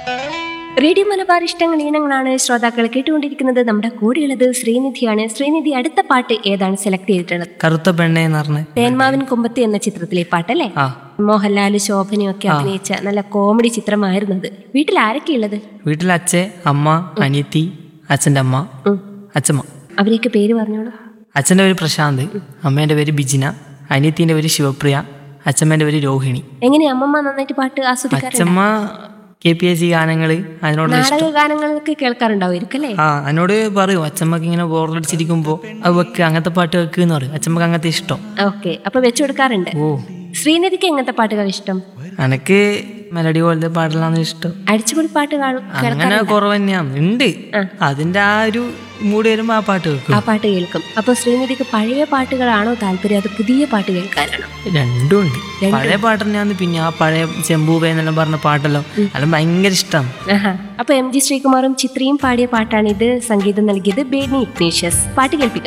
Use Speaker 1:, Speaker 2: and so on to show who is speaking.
Speaker 1: Radio Malabar ഇഷ്ടങ്ങൾ ഇനങ്ങളാണ് ശ്രോതാക്കൾ കേട്ടുകൊണ്ടിരിക്കുന്നത് നമ്മുടെ കൂടെയുള്ളത് ശ്രീനിധിയാണ് ശ്രീനിധി അടുത്ത പാട്ട് ഏതാണ് സെലക്ട് ചെയ്തിട്ടുള്ളത്
Speaker 2: കറുത്ത പെണ്ണെ എന്ന് പറഞ്ഞ്
Speaker 1: തേന്മാവിൻ കൊമ്പത്ത് എന്ന ചിത്രത്തിലെ പാട്ടല്ലേ
Speaker 2: ആ
Speaker 1: മോഹൻലാല് ശോഭനയും ഒക്കെ അഭിനയിച്ച നല്ല കോമഡി ചിത്രമായിരുന്നു അത് വീട്ടിൽ ആരൊക്കെയുള്ളത്
Speaker 2: വീട്ടിൽ അച്ഛൻ അമ്മ അനിയത്തി അച്ഛൻ്റെ അമ്മ
Speaker 1: ഉം.
Speaker 2: അച്ഛമ്മ
Speaker 1: അവരെയൊക്കെ പേര് പറഞ്ഞോളൂ
Speaker 2: അച്ഛൻ്റെ പേര് പ്രശാന്ത് അമ്മേൻ്റെ പേര് ബിജിന അനിയത്തിൻ്റെ പേര് ശിവപ്രിയ അച്ഛമ്മേൻ്റെ പേര് രോഹിണി
Speaker 1: എങ്ങനെയാ അമ്മമ്മ നന്നായിട്ട് പാട്ട് ആസ്വദിക്കാറുണ്ട്
Speaker 2: അച്ഛമ്മ കെ പി എസ് സി ഗാനങ്ങൾ അതിനോടുള്ള ഇഷ്ടം
Speaker 1: നാടക ഗാനങ്ങളൊക്കെ കേൾക്കാറുണ്ടാവുമായിരിക്കും അല്ലേ
Speaker 2: ആ എന്നോട് പറയും അച്ഛമ്മക്ക് ഇങ്ങനെ ബോറടിച്ചിരിക്കുമ്പോൾ അത് വെക്ക് അങ്ങനത്തെ പാട്ട് വെക്ക് എന്ന് പറയും അച്ഛമ്മക്ക് അങ്ങനത്തെ ഇഷ്ടം
Speaker 1: ഓക്കെ അപ്പൊ വെച്ചു കൊടുക്കാറുണ്ട്
Speaker 2: ഓ
Speaker 1: ശ്രീനിധിക്ക് എങ്ങനത്തെ പാട്ടുകൾ ഇഷ്ടം
Speaker 2: എനക്ക് മെലഡി പോലത്തെ പാട്ടിലാണ് ഇഷ്ടം
Speaker 1: അടിച്ചുപൊളി പാട്ട് കാണും
Speaker 2: അങ്ങനെ കുറവ് തന്നെയാണ് ഉണ്ട് അതിന്റെ ആ ഒരു മൂഡ് വരുമ്പോ ആ പാട്ട് വെക്കും
Speaker 1: ആ പാട്ട് കേൾക്കും അപ്പൊ ശ്രീനിധിക്ക് പഴയ പാട്ടുകളാണോ താല്പര്യം അത് പുതിയ പാട്ട് കേൾക്കാനാണോ
Speaker 2: രണ്ടും ഉണ്ട് പഴയ പാട്ട് തന്നെയാണ് പിന്നെ ആ പഴയ ചെമ്പൂബ എന്നെല്ലാം പറഞ്ഞ പാട്ടല്ലോ അതെല്ലാം ഭയങ്കര ഇഷ്ടമാണ്
Speaker 1: ആഹാ. അപ്പൊ എം ജി ശ്രീകുമാറും ചിത്രയും പാടിയ പാട്ടാണ് ഇത് സംഗീതം നൽകിയത് ബേനി ഇഗ്നീഷ്യസ് പാട്ട് കേൾപ്പിക്കാം